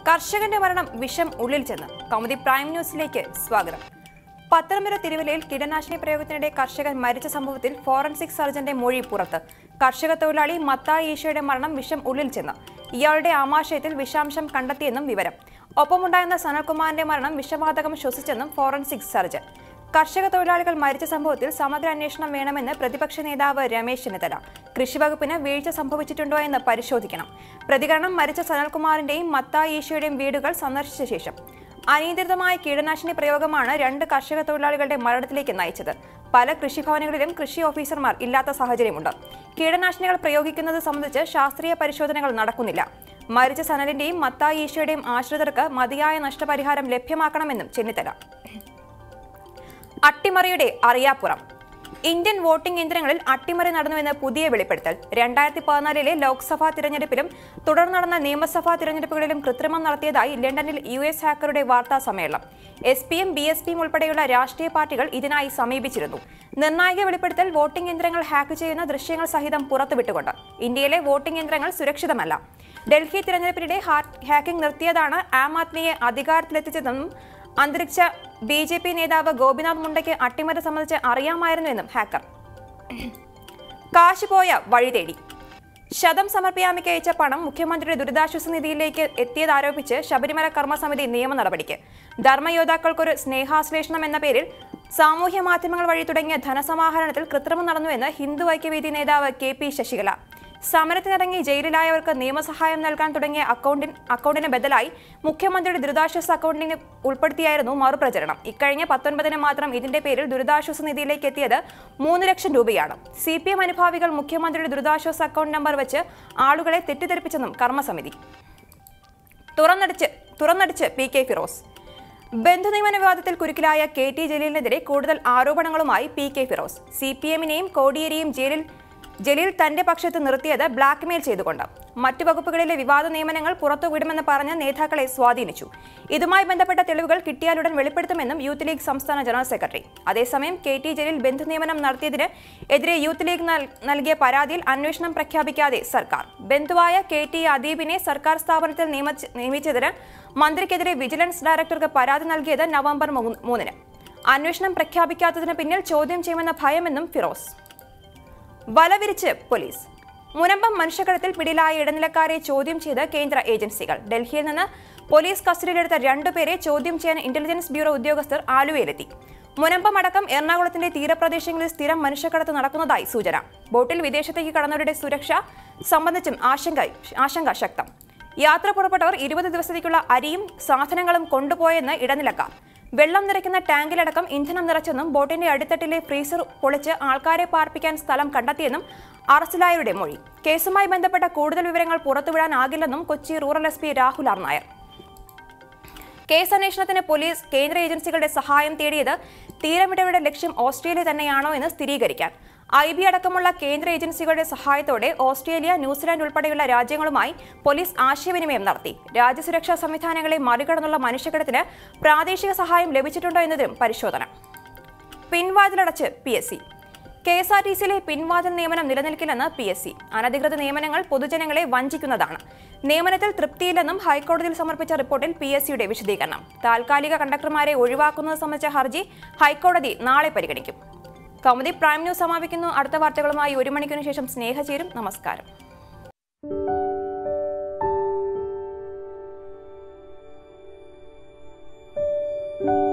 കർഷകന്റെ മരണം വിഷം ഉള്ളിൽ ചെന്ന് കൗമുദി പ്രൈം ന്യൂസിലേക്ക് സ്വാഗതം പത്തനംതിട്ട തിരുവല്ലയിൽ കീടനാശിനി പ്രയോഗത്തിനിടെ കർഷകൻ മരിച്ച സംഭവത്തിൽ ഫോറൻസിക് സർജന്റെ മൊഴി പുറത്ത് കർഷക തൊഴിലാളി മത്തായി ഈശോയുടെ മരണം വിഷം ഉള്ളിൽ ചെന്ന് ഇയാളുടെ ആമാശയത്തിൽ വിഷാംശം കണ്ടെത്തിയെന്നും വിവരം ഒപ്പമുണ്ടായിരുന്ന സനൽകുമാറിന്റെ മരണം വിഷവാതകം ശ്വസിച്ചെന്നും ഫോറൻസിക് സർജൻ കർഷക തൊഴിലാളികൾ മരിച്ച സംഭവത്തിൽ സമഗ്ര അന്വേഷണം വേണമെന്ന് പ്രതിപക്ഷ നേതാവ് രമേശ് ചെന്നിത്തല കൃഷിവകുപ്പിന് വീഴ്ച സംഭവിച്ചിട്ടുണ്ടോ എന്ന് പരിശോധിക്കണം പ്രതികരണം മരിച്ച സനൽകുമാറിന്റെയും മത്തായി ഈശോയുടെയും വീടുകൾ സന്ദർശിച്ച ശേഷം അനിയന്ത്രിതമായ കീടനാശിനി പ്രയോഗമാണ് രണ്ട് കർഷക തൊഴിലാളികളുടെ മരണത്തിലേക്ക് നയിച്ചത് പല കൃഷിഭവനുകളിലും കൃഷി ഓഫീസർമാർ ഇല്ലാത്ത സാഹചര്യമുണ്ട് കീടനാശിനികൾ പ്രയോഗിക്കുന്നത് സംബന്ധിച്ച് ശാസ്ത്രീയ പരിശോധനകൾ നടക്കുന്നില്ല മരിച്ച സനലിന്റെയും മത്തായി ഈശോയുടെയും ആശ്രിതർക്ക് മതിയായ നഷ്ടപരിഹാരം ലഭ്യമാക്കണമെന്നും ചെന്നിത്തല അട്ടിമറിയുടെ അറിയാപ്പുറം ഇന്ത്യൻ വോട്ടിംഗ് യന്ത്രങ്ങളിൽ അട്ടിമറി നടന്നുവെന്ന് പുതിയ വെളിപ്പെടുത്തൽ രണ്ടായിരത്തി പതിനാലിലെ ലോക്സഭാ തിരഞ്ഞെടുപ്പിലും തുടർന്ന് നടന്ന നിയമസഭാ തിരഞ്ഞെടുപ്പുകളിലും കൃത്രിമം നടത്തിയതായി ലണ്ടനിൽ യു എസ് ഹാക്കറുടെ വാർത്താ സമ്മേളനം എസ് പിയും ബി എസ് പിയും ഉൾപ്പെടെയുള്ള രാഷ്ട്രീയ പാർട്ടികൾ ഇതിനായി സമീപിച്ചിരുന്നു നിർണായക വെളിപ്പെടുത്തൽ വോട്ടിംഗ് യന്ത്രങ്ങൾ ഹാക്ക് ചെയ്യുന്ന ദൃശ്യങ്ങൾ സഹിതം പുറത്തുവിട്ടുകൊണ്ട് ഇന്ത്യയിലെ വോട്ടിംഗ് യന്ത്രങ്ങൾ സുരക്ഷിതമല്ല ഡൽഹി തിരഞ്ഞെടുപ്പിനിടെ ഹാക്കിംഗ് നിർത്തിയതാണ് ആം ആദ്മിയെ അധികാരത്തിലെത്തിച്ചതെന്നും അന്തരിച്ച ബി ജെ പി നേതാവ് ഗോപിനാഥ് മുണ്ടയ്ക്ക് അട്ടിമറി സംബന്ധിച്ച് അറിയാമായിരുന്നുവെന്നും ഹാക്കർ കാശ് പോയ വഴി തേടി ശതം സമർപ്പിയാമിക്ക് അയച്ച പണം മുഖ്യമന്ത്രിയുടെ ദുരിതാശ്വാസ നിധിയിലേക്ക് എത്തിയതാരോപിച്ച് ശബരിമല കർമ്മസമിതി നിയമ നടപടിക്ക് ധർമ്മയോദ്ധാക്കൾക്കൊരു സ്നേഹാശ്ലേഷണം എന്ന പേരിൽ സാമൂഹ്യ മാധ്യമങ്ങൾ വഴി തുടങ്ങിയ ധനസമാഹരണത്തിൽ കൃത്രിമം നടന്നുവെന്ന് ഹിന്ദു ഐക്യവേദി നേതാവ് കെ പി ശശികല സമരത്തിനിറങ്ങി ജയിലിലായവർക്ക് നിയമസഹായം നൽകാൻ തുടങ്ങിയ അക്കൗണ്ടിൻ അക്കൗണ്ടിന് ബദലായി മുഖ്യമന്ത്രിയുടെ ദുരിതാശ്വാസ അക്കൗണ്ടിന് ഉൾപ്പെടുത്തിയായിരുന്നു മറുപ്രചരണം ഇക്കഴിഞ്ഞ പത്തൊൻപതിന് മാത്രം ഇതിന്റെ പേരിൽ ദുരിതാശ്വാസ നിധിയിലേക്ക് എത്തിയത് മൂന്ന് ലക്ഷം രൂപയാണ് സി പി എം അനുഭാവികൾ മുഖ്യമന്ത്രിയുടെ ദുരിതാശ്വാസ അക്കൗണ്ട് നമ്പർ വെച്ച് ആളുകളെ തെറ്റിദ്ധരിപ്പിച്ചെന്നും കർമ്മസമിതി തുറന്നടിച്ച് തുറന്നടിച്ച് പി കെ ഫിറോസ് ബന്ധുനിയമന വിവാദത്തിൽ കുരുക്കിലായ കെ ടി ജലീലിനെതിരെ കൂടുതൽ ആരോപണങ്ങളുമായി P K Firoz C P എമ്മിനെയും കോടിയേരിയും ജയിലിൽ ജലീൽ തന്റെ പക്ഷത്ത് നിർത്തിയത് ബ്ലാക്ക്മെയിൽ ചെയ്തുകൊണ്ട് മറ്റു വകുപ്പുകളിലെ വിവാദ നിയമനങ്ങൾ പുറത്തുവിടുമെന്ന് പറഞ്ഞ് നേതാക്കളെ സ്വാധീനിച്ചു ഇതുമായി ബന്ധപ്പെട്ട തെളിവുകൾ കിട്ടിയാലുടൻ വെളിപ്പെടുത്തുമെന്നും യൂത്ത് ലീഗ് സംസ്ഥാന ജനറൽ സെക്രട്ടറി അതേസമയം കെ ടി ജലീൽ ബന്ധുനിയമനം നടത്തിയതിന് എതിരെ യൂത്ത് ലീഗ് നൽ- നൽകിയ പരാതിയിൽ അന്വേഷണം പ്രഖ്യാപിക്കാതെ സർക്കാർ ബന്ധുവായ കെ ടി അദീബിനെ സർക്കാർ സ്ഥാപനത്തിൽ നിയമിച്ച- നിയമിച്ചതിന് മന്ത്രിക്കെതിരെ വിജിലൻസ് ഡയറക്ടർക്ക് പരാതി നൽകിയത് നവംബർ മൂന്ന്- മൂന്നിന് അന്വേഷണം പ്രഖ്യാപിക്കാത്തതിന് പിന്നിൽ ചോദ്യം ചെയ്യുമെന്ന ഭയമെന്നും ഫിറോസ് വലവിരിച്ച് പോലീസ് മുനമ്പം മനുഷ്യക്കടത്തിൽ പിടിയിലായ ഇടനിലക്കാരെ ചോദ്യം ചെയ്ത് കേന്ദ്ര ഏജൻസികൾ ഡൽഹിയിൽ നിന്ന് പോലീസ് കസ്റ്റഡിയിലെടുത്ത രണ്ടുപേരെ ചോദ്യം ചെയ്യാൻ ഇന്റലിജൻസ് ബ്യൂറോ ഉദ്യോഗസ്ഥർ ആലുവയിലെത്തി മുനമ്പം അടക്കം എറണാകുളത്തിന്റെ തീരപ്രദേശങ്ങളിൽ സ്ഥിരം മനുഷ്യക്കടത്ത് നടക്കുന്നതായി സൂചന ബോട്ടിൽ വിദേശത്തേക്ക് കടന്നവരുടെ സുരക്ഷ സംബന്ധിച്ചും ആശങ്ക ആശങ്ക ശക്തം യാത്ര പുറപ്പെട്ടവർ ഇരുപത് ദിവസത്തേക്കുള്ള അരിയും സാധനങ്ങളും കൊണ്ടുപോയെന്ന് ഇടനിലക്കാർ വെള്ളം നിറയ്ക്കുന്ന ടാങ്കിലടക്കം ഇന്ധനം നിറച്ചെന്നും ബോട്ടിന്റെ അടിത്തട്ടിലെ ഫ്രീസർ പൊളിച്ച് ആൾക്കാരെ പാർപ്പിക്കാൻ സ്ഥലം കണ്ടെത്തിയെന്നും അറസ്റ്റിലായവരുടെ മൊഴി കേസുമായി ബന്ധപ്പെട്ട കൂടുതൽ വിവരങ്ങൾ പുറത്തുവിടാനാകില്ലെന്നും Kochi rural S P Rahul R Nair case അന്വേഷണത്തിന് പോലീസ് കേന്ദ്ര ഏജൻസികളുടെ സഹായം തേടിയത് തീരമിടയുടെ ലക്ഷ്യം ഓസ്ട്രേലിയ തന്നെയാണോ എന്ന് സ്ഥിരീകരിക്കാൻ ഐ ബി അടക്കമുള്ള കേന്ദ്ര ഏജൻസികളുടെ സഹായത്തോടെ ഓസ്ട്രേലിയ ന്യൂസിലാൻഡ് ഉൾപ്പെടെയുള്ള രാജ്യങ്ങളുമായി പോലീസ് ആശയവിനിമയം നടത്തി രാജ്യസുരക്ഷാ സംവിധാനങ്ങളെ മറികടന്നുള്ള മനുഷ്യക്കടത്തിന് പ്രാദേശിക സഹായം ലഭിച്ചിട്ടുണ്ടോ എന്നതിലും പരിശോധന പിൻവാതിലടച്ച് P S C K S R T സിയിലെ പിൻവാതിൽ നിയമനം നിലനിൽക്കില്ലെന്ന് പി എസ് സി അനധികൃത നിയമനങ്ങൾ പൊതുജനങ്ങളെ വഞ്ചിക്കുന്നതാണ് നിയമനത്തിൽ തൃപ്തിയില്ലെന്നും ഹൈക്കോടതിയിൽ സമർപ്പിച്ച റിപ്പോർട്ടിൽ പി എസ് സിയുടെ വിശദീകരണം താൽക്കാലിക കണ്ടക്ടർമാരെ ഒഴിവാക്കുന്നത് സംബന്ധിച്ച ഹർജി ഹൈക്കോടതി നാളെ പരിഗണിക്കും കൗമുദി പ്രൈം ന്യൂസ് സമാപിക്കുന്നു അടുത്ത വാർത്തകളുമായി ഒരു മണിക്കൂറിന് ശേഷം സ്നേഹ ചേരും നമസ്കാരം thank you